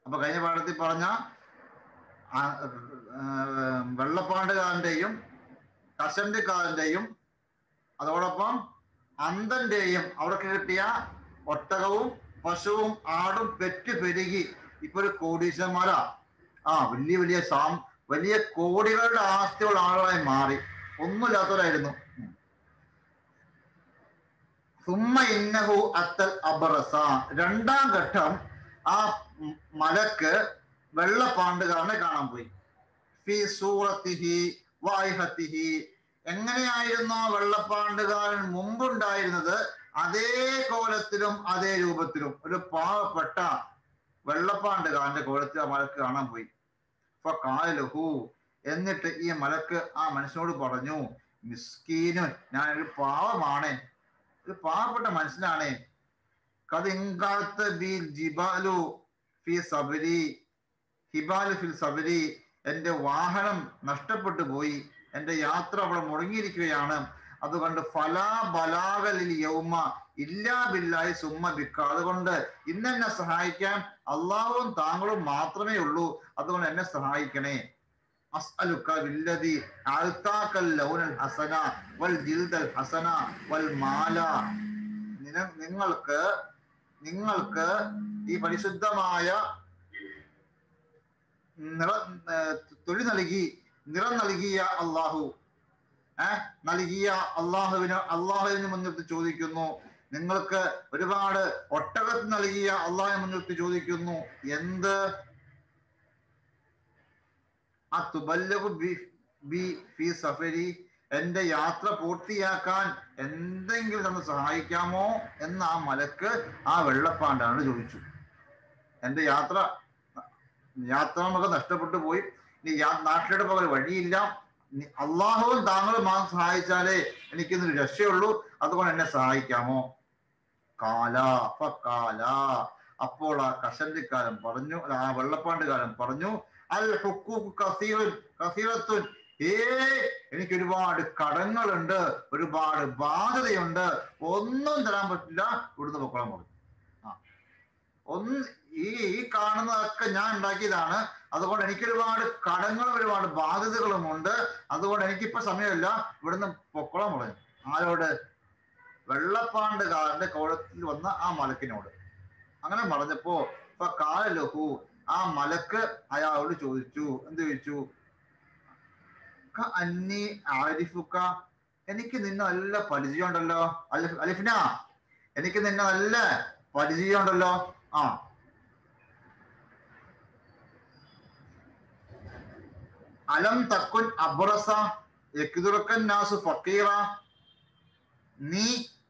അപ്പൊ കഴിഞ്ഞ പാഠത്തിൽ പറഞ്ഞ ആ, ആ, വെള്ളപ്പാണ്ടുകാരന്റെയും കശണ്ടിക്കാരന്റെയും അതോടൊപ്പം അന്തന്റെയും അവർക്ക് കിട്ടിയ ഒട്ടകവും പശുവും ആടും പെറ്റ് പെരുകി ഇപ്പൊ ഒരു കോടീശ്വരന്മാരാ ആ വലിയ വലിയ സാം വലിയ കോടികളുടെ ആസ്തിയുള്ള ആളുകളായി മാറി ഒന്നുമില്ലാത്തവരായിരുന്നു ഉം. സുമ്മ ഇന്നഹു അത്തൽ അബറസ രണ്ടാം ഘട്ടം ആ ഉം മലക്ക് വെള്ളപ്പാണ്ടുകാരനെ കാണാൻ പോയി ഫി സൂറത്തിഹി വായ്ഹത്തിഹി എങ്ങനെയായിരുന്നു ആ വെള്ളപ്പാണ്ടുകാരൻ മുമ്പുണ്ടായിരുന്നത് അതേ കോലത്തിലും അതേ രൂപത്തിലും ഒരു പാവപ്പെട്ട വെള്ളപ്പാണ്ടുകാരന്റെ കോലത്തിൽ ആ മലക്ക് കാണാൻ പോയി ഫ കാലഹു എന്നിട്ട് ഈ മലക്ക് ആ മനുഷ്യനോട് പറഞ്ഞു മിസ്കീന് ഞാനൊരു പാവമാണ് ഒരു പാവപ്പെട്ട മനുഷ്യനാണ് കതിങ്കാലത്ത് ബി ജിബാലു ഫി സബരി ഹിബാലു ഫിൽ സബരി എന്റെ വാഹനം നഷ്ടപ്പെട്ടു പോയി എന്റെ യാത്ര അവിടെ മുടങ്ങിയിരിക്കുകയാണ് അതുകൊണ്ട് ഫലാ ബലാഗലിൽ യൗമ ഇല്ലാ ബില്ലായി സുമ്മ ബിക്ക അതുകൊണ്ട് ഇന്ന് എന്നെ സഹായിക്കാൻ അള്ളാഹുവും താങ്കളും മാത്രമേ ഉള്ളൂ അതുകൊണ്ട് എന്നെ സഹായിക്കണേ അസ്അലുക്ക ബില്ലദി അഅതാക്കൽ ലൗനൽ ഹസന വൽ ജിൽദൽ ഹസന വൽ മാല നിന- നിങ്ങൾക്ക് നിങ്ങൾക്ക് ഈ പരിശുദ്ധമായ നിറ ഏർ തൊഴിൽ നൽകി നിറം നൽകിയ അള്ളാഹു ഏഹ് നൽകിയ അള്ളാഹുവിന് അള്ളാഹുവിന് മുൻനിർത്തി ചോദിക്കുന്നു നിങ്ങൾക്ക് ഒരുപാട് ഒട്ടകത്ത് നൽകിയ അള്ളാഹുവിനെ മുൻനിർത്തി ചോദിക്കുന്നു എന്ത് ആ തുബല്ലഹു ബി- ബി- ഫി സഫരി എന്റെ യാത്ര പൂർത്തിയാക്കാൻ എന്തെങ്കിലും ഒന്ന് സഹായിക്കാമോ എന്ന് ആ മലക്ക് ആ വെള്ളപ്പാണ്ടാണ് ചോദിച്ചു എന്റെ യാത്ര യാത്ര നമുക്ക് നഷ്ടപ്പെട്ടു പോയി ഇനി യാ- നാട്ടിലോട്ട് പോകാൻ വഴിയില്ല നി- അള്ളാഹുവും താങ്കളും മാത്രം സഹായിച്ചാലേ എനിക്കിന്നൊരു രക്ഷയുള്ളൂ അതുകൊണ്ട് എന്നെ സഹായിക്കാമോ കാല ഫക്കാല അപ്പോൾ ആ കഷണ്ടിക്കാരൻ പറഞ്ഞു അല്ല, ആ വെള്ളപ്പാണ്ടുകാരൻ പറഞ്ഞു അൽ ഹുക്കൂക്ക് കസീറൻ കസീറത്തുൻ ഏ എനിക്ക് ഒരുപാട് കടങ്ങളുണ്ട് ഒരുപാട് ബാധ്യതയുണ്ട് ഒന്നും തരാൻ പറ്റില്ല ഇവിടുന്ന് പൊക്കോളം പറഞ്ഞു ആ ഒന്ന് ഈ ഈ കാണുന്നതൊക്കെ ഞാൻ ഉണ്ടാക്കിയതാണ് അതുകൊണ്ട് എനിക്ക് ഒരുപാട് കടങ്ങളും ഒരുപാട് ബാധ്യതകളും ഉണ്ട് അതുകൊണ്ട് എനിക്കിപ്പോ സമയമില്ല ഇവിടുന്ന് പൊക്കോളം പറഞ്ഞു ആരോട് വെള്ളപ്പാണ്ടുകാരന്റെ കോളത്തിൽ വന്ന ആ മലക്കിനോട് അങ്ങനെ പറഞ്ഞപ്പോ ഇപ്പൊ കാലലഹു ആ മലക്ക് അയാളോട് ചോദിച്ചു എന്ത് ചോദിച്ചു "ക അന്നി ആരിഫുക്ക എനിക്ക് നിന്നെ നല്ല പരിചയമുണ്ടല്ലോ അലിഫ് അലിഫിന എനിക്ക് നിന്നെ നല്ല പരിചയമുണ്ടല്ലോ ആ അലം തക്കുൻ അബ്രസ യക്തുറക്കൻ നാസു ഫക്കീറ നീ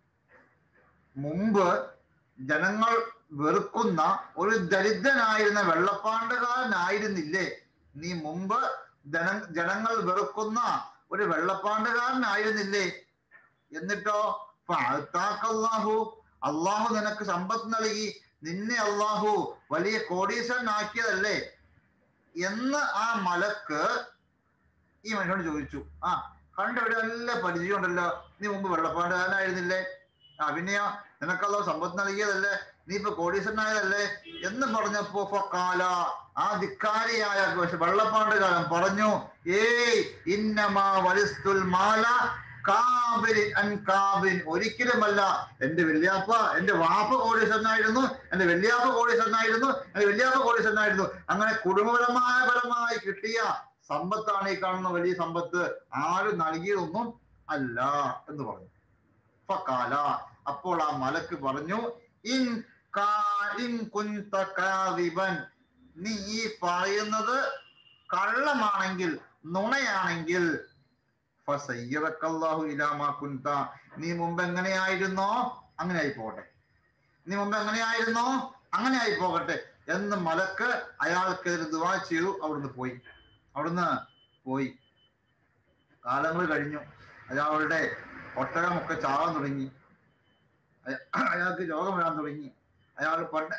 മുമ്പ് ജനങ്ങൾ വെറുക്കുന്ന ഒരു ദരിദ്രനായിരുന്ന വെള്ളപ്പാണ്ടുകാരനായിരുന്നില്ലേ നീ മുമ്പ് ജന ജനങ്ങൾ വെറുക്കുന്ന ഒരു വെള്ളപ്പാണ്ടുകാരനായിരുന്നില്ലേ എന്നിട്ടോ ഫഅത്താക്കല്ലാഹു അള്ളാഹു നിനക്ക് സമ്പത്ത് നൽകി നിന്നെ അള്ളാഹു വലിയ കോടീശ്വരനാക്കിയതല്ലേ എന്ന് ആ മലക്ക് ഈ മനുഷ്യനോട് ചോദിച്ചു ആ കണ്ടവിടെ നല്ല പരിചയമുണ്ടല്ലോ നീ മുമ്പ് വെള്ളപ്പാണ്ടുകാരനായിരുന്നില്ലേ ആ പിന്നെയോ നിനക്കല്ലോ സമ്പത്ത് നൽകിയതല്ലേ നീ ഇപ്പൊ കോടീശ്വരനായതല്ലേ എന്ന് പറഞ്ഞപ്പോ ഫക്കാല ആ ധിക്കാരിയായ വെള്ളപ്പാണ്ടുകാരൻ പറഞ്ഞു ഏയ് ഇന്നമാ വലിസ്തുൽ മാല കാബിരി അൻ കാബിൻ ഒരിക്കലുമല്ല എന്റെ വല്യാപ്പ എന്റെ വാപ്പ കോടീശ്വരനായിരുന്നു എന്റെ വല്യാപ്പ കോടീശ്വരനായിരുന്നു എന്റെ വല്യാപ്പ കോടീശ്വരനായിരുന്നു അങ്ങനെ കുടുംബപരമായ പരമായി കിട്ടിയ സമ്പത്താണ് ഈ കാണുന്ന വലിയ സമ്പത്ത് ആരും നൽകിയതൊന്നും അല്ല എന്ന് പറഞ്ഞു ഫക്കാല അപ്പോൾ ആ മലക്ക് പറഞ്ഞു ഇൻ കാ- ഇൻ കുന്ത കാദിബൻ നീ ഈ പറയുന്നത് കള്ളമാണെങ്കിൽ നുണയാണെങ്കിൽ ഫസയ്യറക്കല്ലാഹു ഇലാമാ കുന്ത നീ മുമ്പ് എങ്ങനെയായിരുന്നോ അങ്ങനെ ആയി പോകട്ടെ നീ മുമ്പ് എങ്ങനെയായിരുന്നോ അങ്ങനെ ആയി പോകട്ടെ എന്ന് മലക്ക് അയാൾക്കെതിരെ ദുവാ ചെയ്തു അവിടുന്ന് പോയി അവിടുന്ന് പോയി കാലങ്ങൾ കഴിഞ്ഞു അയാളുടെ ഒട്ടകമൊക്കെ ചാവാൻ തുടങ്ങി അയ- അയാൾക്ക് രോഗം വരാൻ തുടങ്ങി അയാൾ പണ്ട്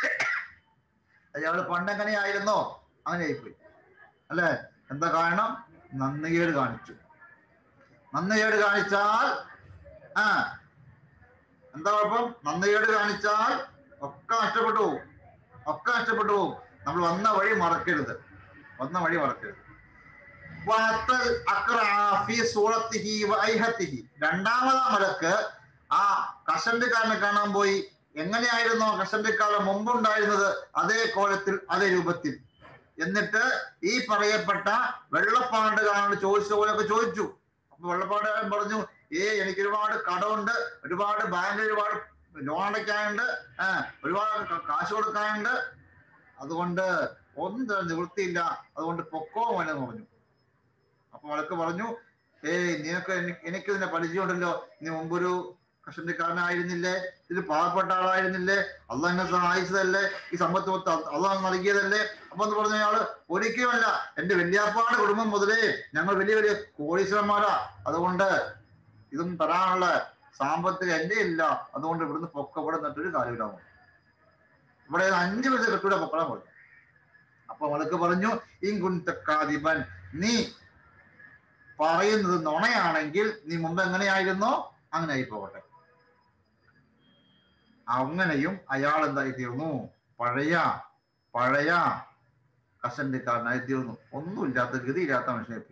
അയാൾ പണ്ട് എങ്ങനെയായിരുന്നോ അങ്ങനെ ആയിപ്പോയി അല്ലേ എന്താ കാരണം നന്ദികേട് കാണിച്ചു നന്ദികേട് കാണിച്ചാൽ ആ എന്താ കുഴപ്പം നന്ദികേട് കാണിച്ചാൽ ഒക്കെ നഷ്ടപ്പെട്ടു പോകും ഒക്കെ നഷ്ടപ്പെട്ടു പോകും നമ്മൾ വന്ന വഴി മറക്കരുത് വന്ന വഴി മറക്കരുത് വഅത്തൽ അഖ്റഅ ഫീ സൂറത്തിഹി വഐഹത്തിഹി. രണ്ടാമതാം മലക്ക് ആ കഷണ്ടിക്കാരനെ കാണാൻ പോയി എങ്ങനെയായിരുന്നോ കഷണ്ടിക്കാരൻ മുമ്പുണ്ടായിരുന്നത് അതേ കോലത്തിൽ അതേ രൂപത്തിൽ എന്നിട്ട് ഈ പറയപ്പെട്ട വെള്ളപ്പാണ്ടുകാരനോട് ചോദിച്ച പോലെയൊക്കെ ചോദിച്ചു അപ്പൊ വെള്ളപ്പാണ്ടുകാരൻ പറഞ്ഞു ഏ എനിക്ക് ഒരുപാട് കടമുണ്ട് ഒരുപാട് ബാങ്കിൽ ഒരുപാട് ലോൺ അടയ്ക്കാനുണ്ട് ആ ഒരുപാട് ക- കാശ് കൊടുക്കാനുണ്ട് അതുകൊണ്ട് ഒന്നും തന്നെ നിവൃത്തിയില്ല അതുകൊണ്ട് പൊക്കോ മോനെന്ന് പറഞ്ഞു അപ്പൊ വഴക്ക് പറഞ്ഞു ഏയ് നിനക്ക് എനി- എനിക്ക് ഇതിന്റെ പരിചയമുണ്ടല്ലോ നീ മുമ്പൊരു കഷണ്ടിക്കാരനായിരുന്നില്ലേ ഇത് പാവപ്പെട്ട ആളായിരുന്നില്ലേ അള്ളാഹ് എന്നെ സഹായിച്ചതല്ലേ ഈ സമ്പത്ത് മൊത്തം അ- അള്ളാഹ് നൽകിയതല്ലേ അപ്പൊ എന്ന് പറഞ്ഞ അയാള് ഒരിക്കലുമല്ല എന്റെ വല്യാപ്പാട് കുടുംബം മുതലേ ഞങ്ങൾ വലിയ വലിയ കോടീശ്വരന്മാരാ അതുകൊണ്ട് ഇതൊന്നും തരാനുള്ള സാമ്പത്തികം എന്റെ ഇല്ല അതുകൊണ്ട് ഇവിടുന്ന് പൊക്ക ഇവിടെ നിന്നിട്ടൊരു കാര്യമില്ലാമോ ഇവിടെ അഞ്ചു വർഷം കെട്ടൂടെ പൊക്കളാൻ പറഞ്ഞു അപ്പൊ അവൾക്ക് പറഞ്ഞു ഇൻകുൻതക്കാദിബൻ നീ പറയുന്നത് നുണയാണെങ്കിൽ നീ മുമ്പ് എങ്ങനെയായിരുന്നോ അങ്ങനെ ആയി പോകട്ടെ അങ്ങനെയും അയാൾ എന്തായി തീർന്നു പഴയ പഴയ കഷണ്ടിക്കാരനായി തീർന്നു ഒന്നുമില്ലാത്ത ഗതിയില്ലാത്ത മനുഷ്യനെത്തി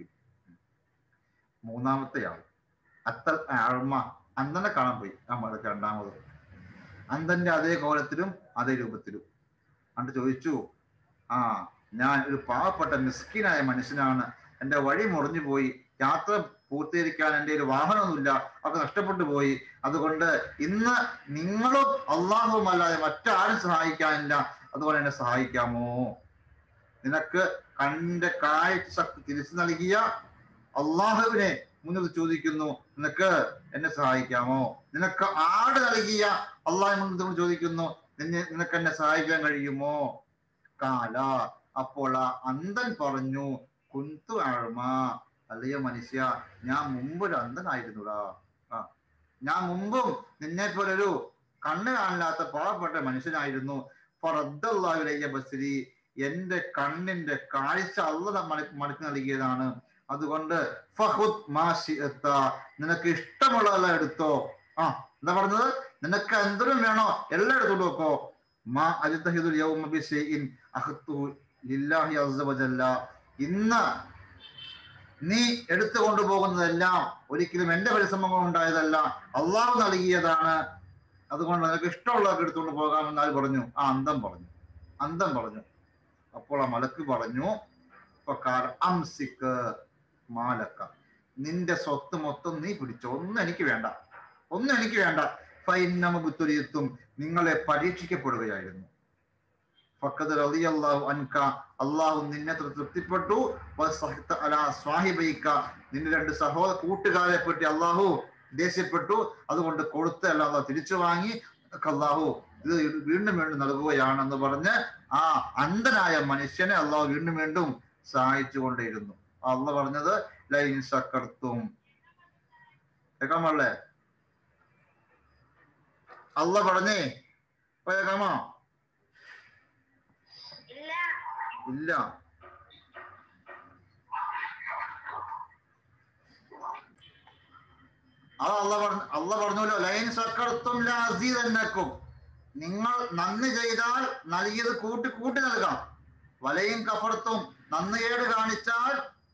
മൂന്നാമത്തെ ആൾ അത്ര ആഴ്മ അന്തനെ കാണാൻ പോയി നമ്മൾ രണ്ടാമത് അന്തന്റെ അതേ കോലത്തിലും അതേ രൂപത്തിലും അണ്ട് ചോദിച്ചു ആ ഞാൻ ഒരു പാവപ്പെട്ട മിസ്കിനായ മനുഷ്യനാണ് എന്റെ വഴി മുറിഞ്ഞു പോയി യാത്ര പൂർത്തീകരിക്കാൻ എൻ്റെ ഒരു വാഹനമൊന്നുമില്ല ഒക്കെ നഷ്ടപ്പെട്ടു പോയി അതുകൊണ്ട് ഇന്ന് നിങ്ങളും അള്ളാഹുവും അല്ലാതെ മറ്റാരും സഹായിക്കാനില്ല അതുകൊണ്ട് എന്നെ സഹായിക്കാമോ നിനക്ക് കണ്ണിന്റെ കാഴ്ച ശക്തി തിരിച്ചു നൽകിയ അള്ളാഹുവിനെ മുന്നിൽ ചോദിക്കുന്നു നിനക്ക് എന്നെ സഹായിക്കാമോ നിനക്ക് ആട് നൽകിയ അള്ളാഹു മുന്നിൽ ചോദിക്കുന്നു നിന്നെ നിനക്ക് എന്നെ സഹായിക്കാൻ കഴിയുമോ കാല അപ്പോൾ ആ അന്തൻ പറഞ്ഞു കുന്തു ആഴ്മ അല്ലയോ മനുഷ്യ ഞാൻ മുമ്പ് ഒരു അന്ധനായിരുന്നുടാ ആ ഞാൻ മുമ്പും നിന്നെ പോലൊരു കണ്ണ് കാണില്ലാത്ത പാവപ്പെട്ട മനുഷ്യനായിരുന്നു ഫറദ്ദല്ലാഹുലയ്യ ബസ്രി എന്റെ കണ്ണിന്റെ കാഴ്ച അല്ല മടക്കി നൽകിയതാണ് അതുകൊണ്ട് ഫഹുദ് മാ ശിഅത്ത. നിനക്ക് ഇഷ്ടമുള്ളതെല്ലാം എടുത്തോ ആ എന്താ പറഞ്ഞത് നിനക്ക് എന്തിനും വേണോ എല്ലാം എടുത്തോണ്ട് വെക്കോ മാ അജിത്തഹിദുൽ യൗമ ബിശൈഇൻ അഖ്തു ലില്ലാഹി അസ്സ വജല്ല ഇന്ന് നീ എടുത്തു കൊണ്ടുപോകുന്നതെല്ലാം ഒരിക്കലും എന്റെ പരിശ്രമം ഉണ്ടായതല്ല അള്ളാഹു നൽകിയതാണ് അതുകൊണ്ട് നിനക്ക് ഇഷ്ടമുള്ളതൊക്കെ എടുത്തുകൊണ്ട് പോകാമെന്ന് ആര് പറഞ്ഞു ആ അന്തം പറഞ്ഞു അന്തം പറഞ്ഞു അപ്പോൾ ആ മലക്ക് പറഞ്ഞു "ഫഖാല അംസിക്ക് മാലക്ക നിന്റെ സ്വത്ത് മൊത്തം നീ പിടിച്ചോ ഒന്നും എനിക്ക് വേണ്ട ഒന്നും എനിക്ക് വേണ്ട ഫൈനമുത്തുരിയത്തും നിങ്ങളെ പരീക്ഷിക്കപ്പെടുകയായിരുന്നു ഫക്കത് റളിയല്ലാഹു അൻക അള്ളാഹു നിന്നെ ത്ര- തൃപ്തിപ്പെട്ടു വസഹ്ത അലാ സ്വാഹിബൈക നിന്റെ രണ്ട് സഹോദര കൂട്ടുകാരെ പറ്റി അള്ളാഹു ദേഷ്യപ്പെട്ടു അതുകൊണ്ട് കൊടുത്ത എല്ലാം അള്ളാഹു തിരിച്ചു വാങ്ങി നിനക്ക് അള്ളാഹു ഇത് വീണ്ടും വീണ്ടും നൽകുകയാണെന്ന് പറഞ്ഞ് ആ അന്ധനായ മനുഷ്യനെ അള്ളാഹു വീണ്ടും വീണ്ടും സഹായിച്ചു കൊണ്ടേയിരുന്നു അള്ള പറഞ്ഞത് ലൈൻ സക്കർത്തും കേൾക്കാൻ പാടില്ലേ അള്ള പറഞ്ഞേ ഇപ്പൊ കേൾക്കാമോ ഇല്ല ഇല്ല അത് അള്ള പറഞ്ഞു അള്ള പറഞ്ഞല്ലോ ലൈൻ സക്കർത്തും ലാസീതന്നക്കും നിങ്ങൾ നന്ദി ചെയ്താൽ നൽകിയത് കൂട്ടി കൂട്ടി നൽകാം വലയും കഫർത്തും നന്ദികേട് കാണിച്ചാൽ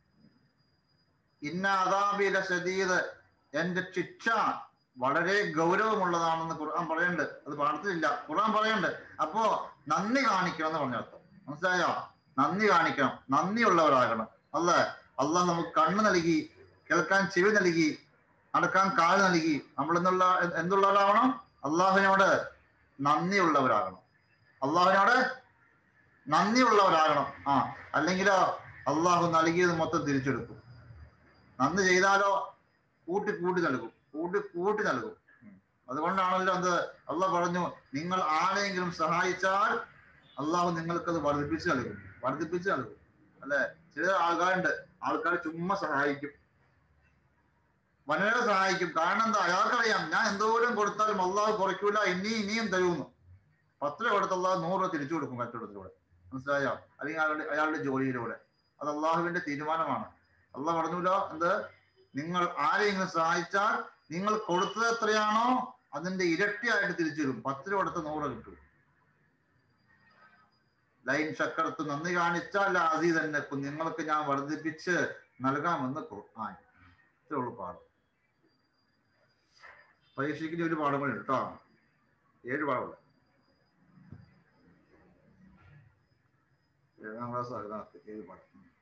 ഇന്ന അതാബില ശദീദ് എന്റെ ശിക്ഷ വളരെ ഗൗരവമുള്ളതാണെന്ന് ഖുർആൻ പറയുന്നുണ്ട് അത് പാടത്തില്ല ഖുർആൻ പറയുന്നുണ്ട് അപ്പോ നന്ദി കാണിക്കണം എന്ന് പറഞ്ഞ അർത്ഥം മനസ്സിലായോ നന്ദി കാണിക്കണം നന്ദിയുള്ളവരാകണം അല്ലേ അള്ളാഹ് നമുക്ക് കണ്ണ് നൽകി കേൾക്കാൻ ചെവി നൽകി നടക്കാൻ കാല് നൽകി നമ്മൾ എന്നുള്ള എന്തുള്ളവരാവണം അള്ളാഹുവിനോട് നന്ദിയുള്ളവരാകണം അള്ളാഹുവിനോട് നന്ദിയുള്ളവരാകണം ആ അല്ലെങ്കിലോ അള്ളാഹു നൽകിയത് മൊത്തം തിരിച്ചെടുക്കും നന്ദി ചെയ്താലോ കൂട്ടി കൂട്ടി നൽകും കൂട്ടി കൂട്ടി നൽകും ഉം. അതുകൊണ്ടാണല്ലോ എന്ത് അള്ളാഹ് പറഞ്ഞു നിങ്ങൾ ആരെങ്കിലും സഹായിച്ചാൽ അള്ളാഹു നിങ്ങൾക്കത് വർദ്ധിപ്പിച്ച് നൽകും വർദ്ധിപ്പിച്ച് നൽകും അല്ലെ ചില ആൾക്കാരുണ്ട് ആൾക്കാർ ചുമ്മാ സഹായിക്കും വളരെ സഹായിക്കും കാരണം എന്താ അയാൾക്കറിയാം ഞാൻ എന്തോരം കൊടുത്താലും അള്ളാഹു കുറയ്ക്കൂല ഇനി ഇനിയും തരുമെന്ന് പത്ത് രൂപ കൊടുത്ത അള്ളാഹു നൂറ് രൂപ തിരിച്ചു കൊടുക്കും കച്ചവടത്തിലൂടെ മനസ്സിലായോ അല്ലെങ്കിൽ അയാളുടെ അയാളുടെ ജോലിയിലൂടെ അത് അള്ളാഹുവിന്റെ തീരുമാനമാണ് അള്ളാഹ് പറഞ്ഞല്ലോ എന്ത് നിങ്ങൾ ആരെയെങ്കിലും സഹായിച്ചാൽ നിങ്ങൾ കൊടുത്തത് എത്രയാണോ അതിന്റെ ഇരട്ടിയായിട്ട് തിരിച്ചു തരും പത്ത് രൂപ കൊടുത്ത നൂറ് കിട്ടും ലൈൻ ശക്കർത്ത് നന്ദി കാണിച്ചാൽ ആസി തന്നെ നിങ്ങൾക്ക് ഞാൻ വർദ്ധിപ്പിച്ച് നൽകാമെന്ന് ഖുർആൻ ഇത്രേ ഉള്ളൂ പാഠം പരീക്ഷയ്ക്ക് ഇനി ഒരു പാഠം കൂടി ഉണ്ട് കേട്ടോ ഏഴ് പാഠമുള്ള ഏഴാം ക്ലാസ് അതിനകത്ത് ഏഴ് പാഠം ഉം.